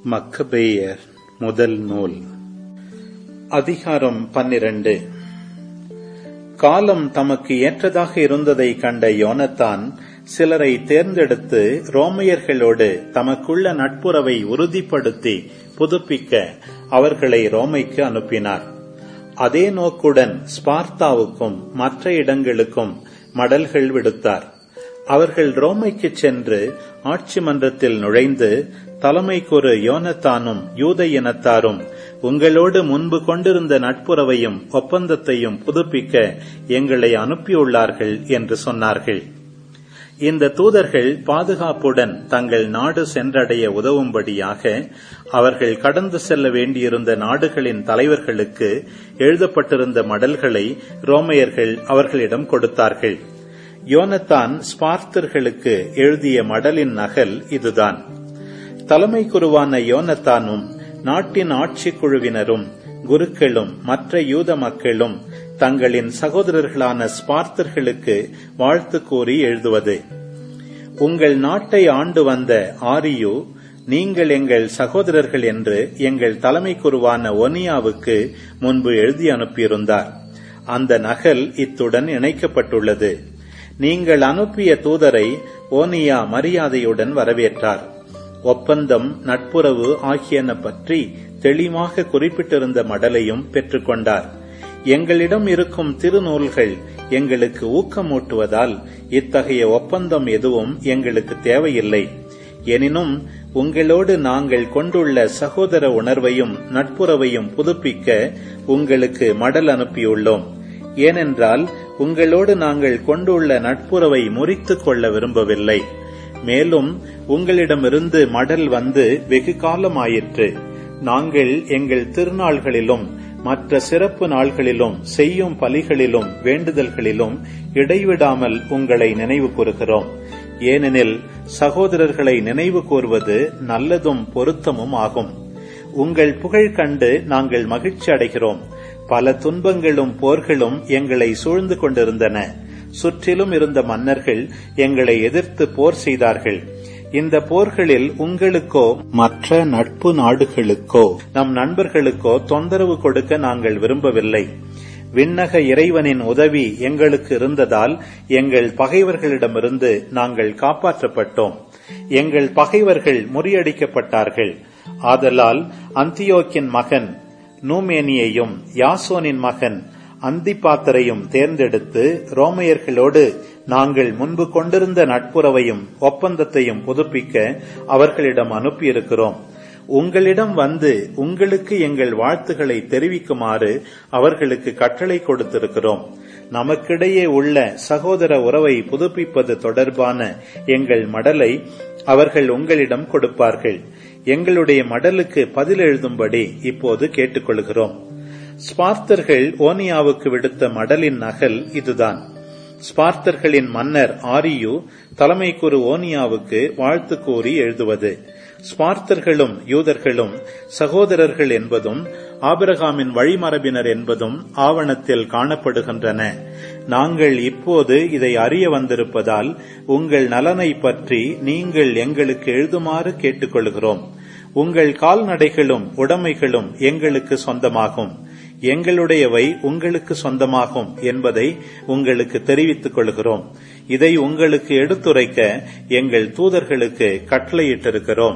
மக்கபேயர் முதல் நூல் அதிகாரம் பன்னிரண்டு காலம் தமக்கு ஏற்றதாக இருந்ததை கண்ட யோனத்தான் சிலரை தேர்ந்தெடுத்து ரோமையர்களோடு தமக்குள்ள நட்புறவை உறுதிப்படுத்தி புதுப்பிக்க அவர்களை ரோமைக்கு அனுப்பினார் அதே நோக்குடன் ஸ்பார்த்தாவுக்கும் மற்ற இடங்களுக்கும் மடல்கள் விடுத்தார் அவர்கள் ரோமைக்கு சென்று ஆட்சி மன்றத்தில் நுழைந்து தலைமைக்கொரு யோனத்தானும் யூத இனத்தாரும் உங்களோடு முன்பு கொண்டிருந்த நட்புறவையும் ஒப்பந்தத்தையும் புதுப்பிக்க எங்களை அனுப்பியுள்ளார்கள் என்று சொன்னார்கள் இந்த தூதர்கள் பாதுகாப்புடன் தங்கள் நாடு சென்றடைய உதவும்படியாக அவர்கள் கடந்து செல்ல வேண்டியிருந்த நாடுகளின் தலைவர்களுக்கு எழுதப்பட்டிருந்த மடல்களை ரோமையர்கள் அவர்களிடம் கொடுத்தார்கள் யோனத்தான் ஸ்பார்த்தர்களுக்கு எழுதிய மடலின் நகல் இதுதான் தலைமை குருவான யோனத்தானும் நாட்டின் ஆட்சிக் குழுவினரும் குருக்களும் மற்ற யூத மக்களும் தங்களின் சகோதரர்களான ஸ்பார்த்தர்களுக்கு வாழ்த்து கூறி எழுதுவது உங்கள் நாட்டை ஆண்டு வந்த ஆரியு நீங்கள் எங்கள் சகோதரர்கள் என்று எங்கள் தலைமை குருவான ஒனியாவுக்கு முன்பு எழுதி அனுப்பியிருந்தார் அந்த நகல் இத்துடன் இணைக்கப்பட்டுள்ளது நீங்கள் அனுப்பிய தூதரை ஓனியா மரியாதையுடன் வரவேற்றார் ஒப்பந்தம் நட்புறவு ஆகியன பற்றி தெளிவாக குறிப்பிட்டிருந்த மடலையும் பெற்றுக்கொண்டார் எங்களிடம் இருக்கும் திருநூல்கள் எங்களுக்கு ஊக்கமூட்டுவதால் இத்தகைய ஒப்பந்தம் எதுவும் எங்களுக்கு தேவையில்லை எனினும் உங்களோடு நாங்கள் கொண்டுள்ள சகோதர உணர்வையும் நட்புறவையும் புதுப்பிக்க உங்களுக்கு மடல் அனுப்பியுள்ளோம் ஏனென்றால் உங்களோடு நாங்கள் கொண்டுள்ள நட்புறவை முறித்துக் கொள்ள விரும்பவில்லை மேலும் உங்களிடமிருந்து மடல் வந்து வெகு காலமாயிற்று நாங்கள் எங்கள் திருநாள்களிலும் மற்ற சிறப்பு நாள்களிலும் செய்யும் பலிகளிலும் வேண்டுதல்களிலும் இடைவிடாமல் உங்களை நினைவு கூறுகிறோம் ஏனெனில் சகோதரர்களை நினைவு கூறுவது நல்லதும் பொருத்தமும் ஆகும் உங்கள் புகழ் கண்டு நாங்கள் மகிழ்ச்சி அடைகிறோம் பல துன்பங்களும் போர்களும் எங்களை சூழ்ந்து கொண்டிருந்தன சுற்றிலும் இருந்த மன்னர்கள் எங்களை எதிர்த்து போர் செய்தார்கள் இந்த போர்களில் உங்களுக்கோ மற்ற நட்பு நாடுகளுக்கோ நம் நண்பர்களுக்கோ தொந்தரவு கொடுக்க நாங்கள் விரும்பவில்லை விண்ணக இறைவனின் உதவி எங்களுக்கு இருந்ததால் எங்கள் பகைவர்களிடமிருந்து நாங்கள் காப்பாற்றப்பட்டோம் எங்கள் பகைவர்கள் முறியடிக்கப்பட்டார்கள் ஆதலால் அந்தியோக்கின் மகன் நூமேனியையும் யாசோனின் மகன் அந்திபாத்தரையும் தேர்ந்தெடுத்து ரோமையர்களோடு நாங்கள் முன்பு கொண்டிருந்த நட்புறவையும் ஒப்பந்தத்தையும் புதுப்பிக்க அவர்களிடம் அனுப்பியிருக்கிறோம் உங்களிடம் வந்து உங்களுக்கு எங்கள் வாழ்த்துக்களை தெரிவிக்குமாறு அவர்களுக்கு கட்டளை கொடுத்திருக்கிறோம் நமக்கிடையே உள்ள சகோதர உறவை புதுப்பிப்பது தொடர்பான எங்கள் மடலை அவர்கள் உங்களிடம் கொடுப்பார்கள் எங்களுடைய மடலுக்கு பதில் எழுதும்படி இப்போது கேட்டுக்கொள்கிறோம் ஸ்பார்த்தர்கள் ஓனியாவுக்கு விடுத்த மடலின் நகல் இதுதான் ஸ்பார்த்தர்களின் மன்னர் ஆரியு தலைமை குரு ஓனியாவுக்கு வாழ்த்து கூறி எழுதுவது ஸ்பார்த்தர்களும் யூதர்களும் சகோதரர்கள் என்பதும் ஆபிரகாமின் வழிமரபினர் என்பதும் ஆவணத்தில் காணப்படுகின்றன நாங்கள் இப்போது இதை அறிய வந்திருப்பதால் உங்கள் நலனை பற்றி நீங்கள் எங்களுக்கு எழுதுமாறு கேட்டுக்கொள்கிறோம் உங்கள் கால்நடைகளும் உடைமைகளும் எங்களுக்கு சொந்தமாகும் எங்களுடையவை உங்களுக்கு சொந்தமாகும் என்பதை உங்களுக்கு தெரிவித்துக் கொள்கிறோம் இதை உங்களுக்கு எடுத்துரைக்க எங்கள் தூதர்களுக்கு கட்டளையிட்டிருக்கிறோம்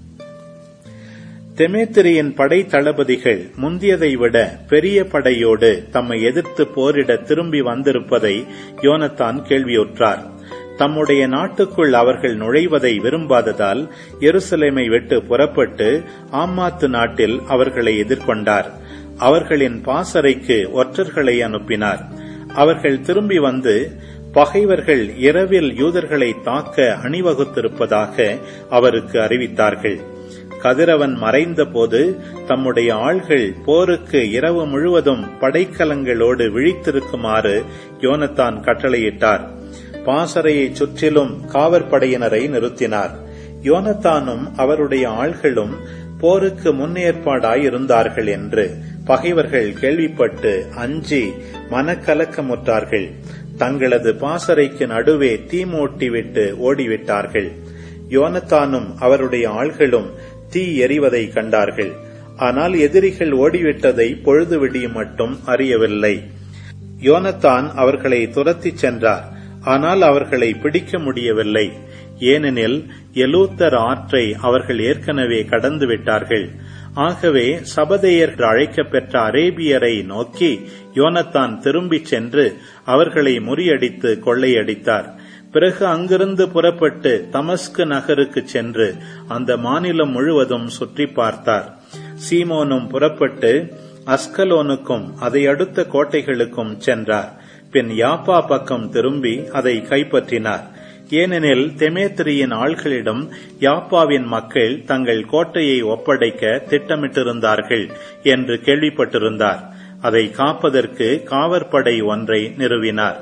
தெமேத்திரியின் படை தளபதிகள் முந்தியதை விட பெரிய படையோடு தம்மை எதிர்த்து போரிட திரும்பி வந்திருப்பதை யோனத்தான் கேள்வியுற்றார் தம்முடைய நாட்டுக்குள் அவர்கள் நுழைவதை விரும்பாததால் எருசலேமை விட்டு புறப்பட்டு ஆமாத்து நாட்டில் அவர்களை எதிர்கொண்டார் அவர்களின் பாசறைக்கு ஒற்றர்களை அனுப்பினார் அவர்கள் திரும்பி வந்து பகைவர்கள் இரவில் யூதர்களை தாக்க அணிவகுத்திருப்பதாக அவருக்கு அறிவித்தார்கள் கதிரவன் மறைந்த போது தம்முடைய ஆள்கள் போருக்கு இரவு முழுவதும் படைக்கலங்களோடு விழித்திருக்குமாறு யோனத்தான் கட்டளையிட்டார் பாசறையை சுற்றிலும் காவற்படையினரை நிறுத்தினார் யோனத்தானும் அவருடைய ஆள்களும் போருக்கு முன்னேற்பாடாயிருந்தார்கள் என்று பகைவர்கள் கேள்விப்பட்டு அஞ்சி மனக்கலக்கமுற்றார்கள் தங்களது பாசறைக்கு நடுவே தீமூட்டிவிட்டு ஓடிவிட்டார்கள் யோனத்தானும் அவருடைய ஆள்களும் தீ எரிவதை கண்டார்கள் ஆனால் எதிரிகள் ஓடிவிட்டதை பொழுது விடியும் மட்டும் அறியவில்லை யோனத்தான் அவர்களை துரத்திச் சென்றார் ஆனால் அவர்களை பிடிக்க முடியவில்லை ஏனெனில் எலூத்தர் ஆற்றை அவர்கள் ஏற்கனவே கடந்து விட்டார்கள் ஆகவே சபதையர்கள் அழைக்கப் பெற்ற அரேபியரை நோக்கி யோனத்தான் திரும்பிச் சென்று அவர்களை முறியடித்து கொள்ளையடித்தார் பிறகு அங்கிருந்து புறப்பட்டு தமஸ்கு நகருக்கு சென்று அந்த மாநிலம் முழுவதும் சுற்றி பார்த்தார் சீமோனும் புறப்பட்டு அஸ்கலோனுக்கும் அதை அடுத்த கோட்டைகளுக்கும் சென்றார் பின் யாப்பா பக்கம் திரும்பி அதை கைப்பற்றினார் ஏனெனில் தெமேத்திரியின் ஆள்களிடம் யாப்பாவின் மக்கள் தங்கள் கோட்டையை ஒப்படைக்க திட்டமிட்டிருந்தார்கள் என்று கேள்விப்பட்டிருந்தார் அதை காப்பதற்கு காவற்படை ஒன்றை நிறுவினார்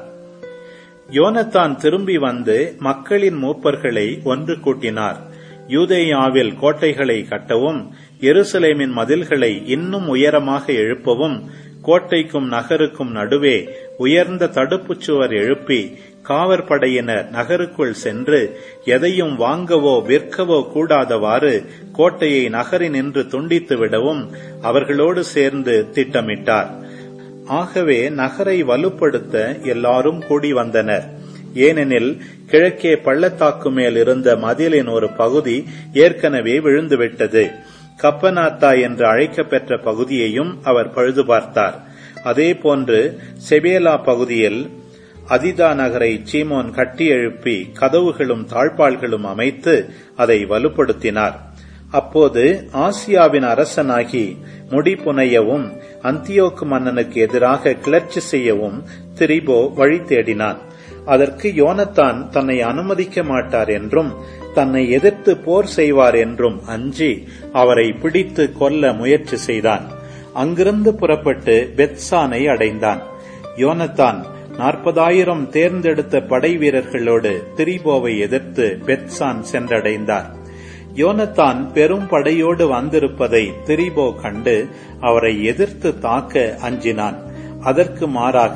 யோனத்தான் திரும்பி வந்து மக்களின் மூப்பர்களை ஒன்று கூட்டினார் யூதேயாவில் கோட்டைகளை கட்டவும் எருசலேமின் மதில்களை இன்னும் உயரமாக எழுப்பவும் கோட்டைக்கும் நகருக்கும் நடுவே உயர்ந்த தடுப்புச் சுவர் எழுப்பி காவற்படையினர் நகருக்குள் சென்று எதையும் வாங்கவோ விற்கவோ கூடாதவாறு கோட்டையை நகரினின்று துண்டித்து விடவும் அவர்களோடு சேர்ந்து திட்டமிட்டார் ஆகவே நகரை வலுப்படுத்த எல்லாரும் கூடி வந்தனர் ஏனெனில் கிழக்கே பள்ளத்தாக்கு மேல் இருந்த மதிலின் ஒரு பகுதி ஏற்கனவே விழுந்துவிட்டது கப்பனாத்தா என்று அழைக்கப்பெற்ற பகுதியையும் அவர் பழுது பார்த்தார் அதேபோன்று செபேலா பகுதியில் அதிதா நகரை சீமோன் கட்டி எழுப்பி கதவுகளும் தாழ்பாள்களும் அமைத்து அதை வலுப்படுத்தினார் அப்போது ஆசியாவின் அரசனாகி முடிப்புனையவும் அந்தியோக்கு மன்னனுக்கு எதிராக கிளர்ச்சி செய்யவும் திரிபோ வழி தேடினான் அதற்கு யோனத்தான் தன்னை அனுமதிக்க மாட்டார் என்றும் தன்னை எதிர்த்து போர் செய்வார் என்றும் அஞ்சி அவரை பிடித்து கொல்ல முயற்சி செய்தான் அங்கிருந்து புறப்பட்டு பெத்சானை அடைந்தான் யோனத்தான் நாற்பதாயிரம் தேர்ந்தெடுத்த படை வீரர்களோடு திரிபோவை எதிர்த்து பெத்சான் சென்றடைந்தார் யோனத்தான் பெரும் படையோடு வந்திருப்பதை திரிபோ கண்டு அவரை எதிர்த்து தாக்க அஞ்சினான் அதற்கு மாறாக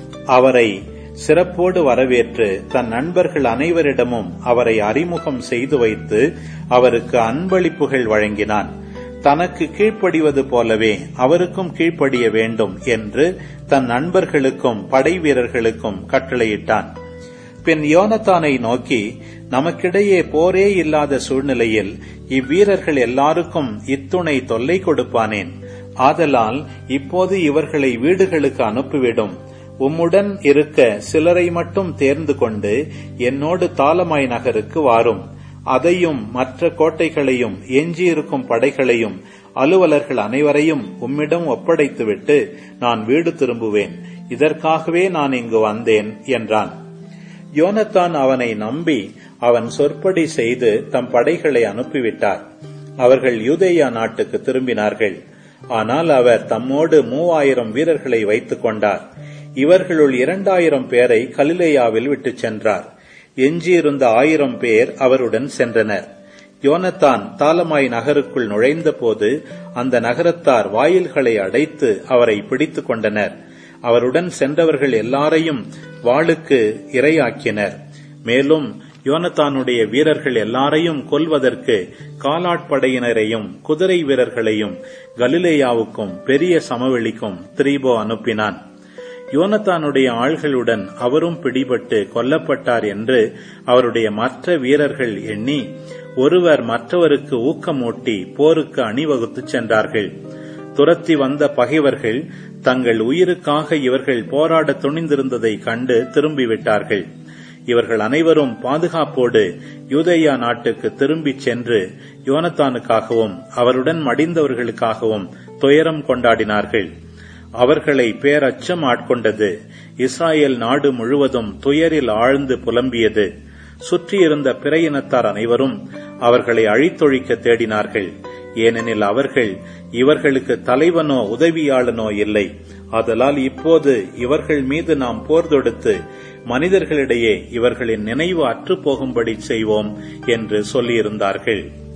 அவரை சிறப்போடு வரவேற்று தன் நண்பர்கள் அனைவரிடமும் அவரை அறிமுகம் செய்து வைத்து அவருக்கு அன்பளிப்புகள் வழங்கினான் தனக்கு கீழ்ப்படிவது போலவே அவருக்கும் கீழ்ப்படிய வேண்டும் என்று தன் நண்பர்களுக்கும் படை வீரர்களுக்கும் கட்டளையிட்டான் பின் யோனத்தானை நோக்கி நமக்கிடையே போரே இல்லாத சூழ்நிலையில் இவ்வீரர்கள் எல்லாருக்கும் இத்துணை தொல்லை கொடுப்பானேன் ஆதலால் இப்போது இவர்களை வீடுகளுக்கு அனுப்பிவிடும் உம்முடன் இருக்க சிலரை மட்டும் தேர்ந்து கொண்டு என்னோடு தாளமாய் நகருக்கு வாரும் அதையும் மற்ற கோட்டைகளையும் எஞ்சியிருக்கும் படைகளையும் அலுவலர்கள் அனைவரையும் உம்மிடம் ஒப்படைத்துவிட்டு நான் வீடு திரும்புவேன் இதற்காகவே நான் இங்கு வந்தேன் என்றான் யோனத்தான் அவனை நம்பி அவன் சொற்படி செய்து தம் படைகளை அனுப்பிவிட்டார் அவர்கள் யூதேயா நாட்டுக்கு திரும்பினார்கள் ஆனால் அவர் தம்மோடு மூவாயிரம் வீரர்களை வைத்துக் கொண்டார் இவர்களுள் இரண்டாயிரம் பேரை கலிலேயாவில் விட்டுச் சென்றார் எஞ்சியிருந்த ஆயிரம் பேர் அவருடன் சென்றனர் யோனத்தான் தாலமாய் நகருக்குள் நுழைந்தபோது அந்த நகரத்தார் வாயில்களை அடைத்து அவரை பிடித்துக் கொண்டனர் அவருடன் சென்றவர்கள் எல்லாரையும் வாளுக்கு இரையாக்கினர் மேலும் யோனத்தானுடைய வீரர்கள் எல்லாரையும் கொல்வதற்கு காலாட்படையினரையும் குதிரை வீரர்களையும் கலிலேயாவுக்கும் பெரிய சமவெளிக்கும் திரீபோ அனுப்பினான் யோனத்தானுடைய ஆள்களுடன் அவரும் பிடிபட்டு கொல்லப்பட்டார் என்று அவருடைய மற்ற வீரர்கள் எண்ணி ஒருவர் மற்றவருக்கு ஊக்கமூட்டி போருக்கு அணிவகுத்து சென்றார்கள் துரத்தி வந்த பகைவர்கள் தங்கள் உயிருக்காக இவர்கள் போராட துணிந்திருந்ததை கண்டு திரும்பிவிட்டார்கள் இவர்கள் அனைவரும் பாதுகாப்போடு யூதேயா நாட்டுக்கு திரும்பிச் சென்று யோனத்தானுக்காகவும் அவருடன் மடிந்தவர்களுக்காகவும் துயரம் கொண்டாடினார்கள் அவர்களை பேரச்சம் ஆட்கொண்டது இஸ்ராயேல் நாடு முழுவதும் துயரில் ஆழ்ந்து புலம்பியது சுற்றியிருந்த பிற இனத்தார் அனைவரும் அவர்களை அழித்தொழிக்க தேடினார்கள் ஏனெனில் அவர்கள் இவர்களுக்கு தலைவனோ உதவியாளனோ இல்லை ஆதலால் இப்போது இவர்கள் மீது நாம் போர் தொடுத்து மனிதர்களிடையே இவர்களின் நினைவு அற்று போகும்படி செய்வோம் என்று சொல்லியிருந்தார்கள்